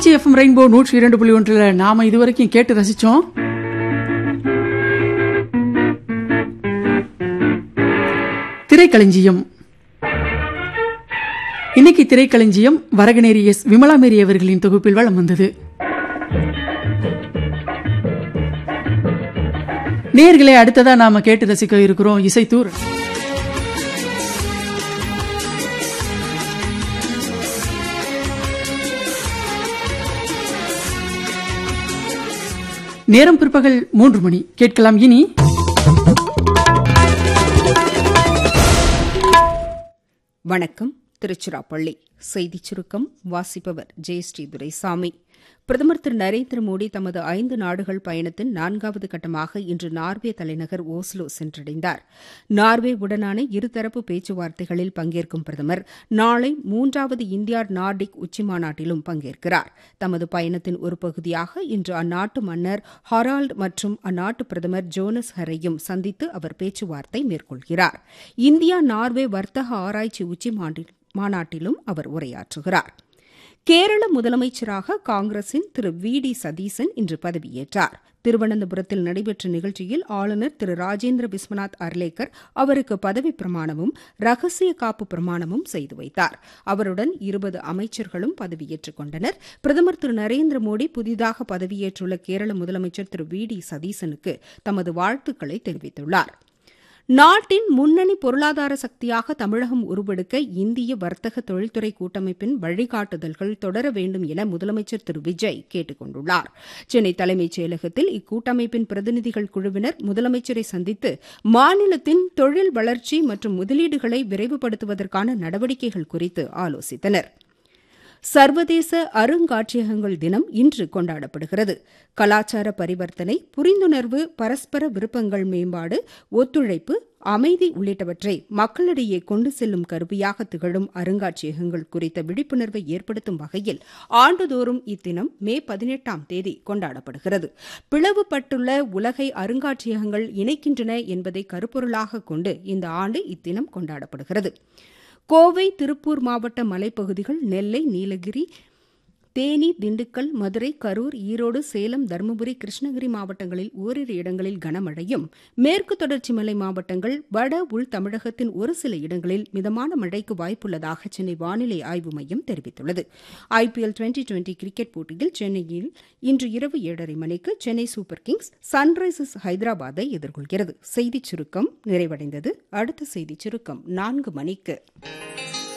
Trichy FM rainbow நூற்றி இரண்டு புள்ளி ஒன்றுல நாம இதுவரைக்கும் கேட்டு ரசிச்சோம் திரைக்களஞ்சியம் இன்னைக்கு திரைக்களஞ்சியம் வரகநேரி எஸ் விமலா மேரி அவர்களின் தொகுப்பில் வளம் வந்தது நேர்களை அடுத்ததா நாம கேட்டு ரசிக்க இருக்கிறோம் இசைத்தூர் நேரம் பிற்பகல் மூன்று மணி கேட்கலாம் இனி வணக்கம் திருச்சிராப்பள்ளி செய்திச் சுருக்கம் வாசிப்பவர் ஜெயஸ்ரீ துரைசாமி பிரதமர் திரு நரேந்திர மோடி தமது ஐந்து நாடுகள் பயணத்தின் நான்காவது கட்டமாக இன்று நார்வே தலைநகர் ஓஸ்லோ சென்றடைந்தார் நார்வே உடனான இருதரப்பு பேச்சுவார்த்தைகளில் பங்கேற்கும் பிரதமர் நாளை மூன்றாவது இந்தியா நார்டிக் உச்சிமாநாட்டிலும் பங்கேற்கிறார் தமது பயணத்தின் ஒரு பகுதியாக இன்று அந்நாட்டு மன்னர் ஹாரால்டு மற்றும் அந்நாட்டு பிரதமர் ஜோனஸ் ஹரையும் சந்தித்து அவர் பேச்சுவார்த்தை மேற்கொள்கிறார் இந்தியா நார்வே வர்த்தக ஆராய்ச்சி உச்சி மாநாட்டிலும் அவர் உரையாற்றுகிறார் கேரள முதலமைச்சராக காங்கிரசின் திரு வி டி சதீசன் இன்று பதவியேற்றார் திருவனந்தபுரத்தில் நடைபெற்ற நிகழ்ச்சியில் ஆளுநர் திரு ராஜேந்திர விஸ்வநாத் அர்லேக்கர் அவருக்கு பதவிப் பிரமாணமும் ரகசிய காப்பு பிரமாணமும் செய்து வைத்தார் அவருடன் இருபது அமைச்சர்களும் பதவியேற்றுக் கொண்டனர் பிரதமர் திரு நரேந்திர மோடி புதிதாக பதவியேற்றுள்ள கேரள முதலமைச்சர் திரு வி டி சதீசனுக்கு தமது வாழ்த்துக்களை தெரிவித்துள்ளார் நாட்டின் முன்னணி பொருளாதார சக்தியாக தமிழகம் உருவெடுக்க இந்திய வர்த்தக தொழில்துறை கூட்டமைப்பின் வழிகாட்டுதல்கள் தொடர வேண்டும் என முதலமைச்சர் திரு விஜய் கேட்டுக் கொண்டுள்ளார் சென்னை தலைமைச் செயலகத்தில் இக்கூட்டமைப்பின் பிரதிநிதிகள் குழுவினர் முதலமைச்சரை சந்தித்து மாநிலத்தின் தொழில் வளர்ச்சி மற்றும் முதலீடுகளை விரைவுபடுத்துவதற்கான நடவடிக்கைகள் குறித்து ஆலோசித்தனா் சர்வதேச அருங்காட்சியகங்கள் தினம் இன்று கொண்டாடப்படுகிறது கலாச்சார பரிவர்த்தனை புரிந்துணர்வு பரஸ்பர விருப்பங்கள் மேம்பாடு ஒத்துழைப்பு அமைதி உள்ளிட்டவற்றை மக்களிடையே கொண்டு செல்லும் கருவியாக திகழும் அருங்காட்சியகங்கள் குறித்த விழிப்புணர்வை ஏற்படுத்தும் வகையில் ஆண்டுதோறும் இத்தினம் மே பதினெட்டாம் தேதி கொண்டாடப்படுகிறது பிளவுபட்டுள்ள உலகை அருங்காட்சியகங்கள் இணைக்கின்றன என்பதை கருப்பொருளாக கொண்டு இந்த ஆண்டு இத்தினம் கொண்டாடப்படுகிறது கோவை திருப்பூர் மாவட்ட மலைப்பகுதிகள் நெல்லை நீலகிரி தேனி திண்டுக்கல் மதுரை கரூர் ஈரோடு சேலம் தருமபுரி கிருஷ்ணகிரி மாவட்டங்களில் ஓரிரு இடங்களில் கனமழையும் மேற்கு தொடர்ச்சி மலை மாவட்டங்கள் வட உள் தமிழகத்தின் ஒரு சில இடங்களில் மிதமான மழைக்கு வாய்ப்புள்ளதாக சென்னை வானிலை ஆய்வு மையம் தெரிவித்துள்ளது ஐபிஎல் டுவெண்டி டுவெண்டி கிரிக்கெட் போட்டியில் சென்னையில் இன்று இரவு ஏழரை மணிக்கு சென்னை சூப்பர் கிங்ஸ் சன்ரைசர்ஸ் ஹைதராபாத்தை எதிர்கொள்கிறது செய்திச் சுருக்கம் நிறைவடைந்தது அடுத்த செய்திச் சுருக்கம் நான்கு மணிக்கு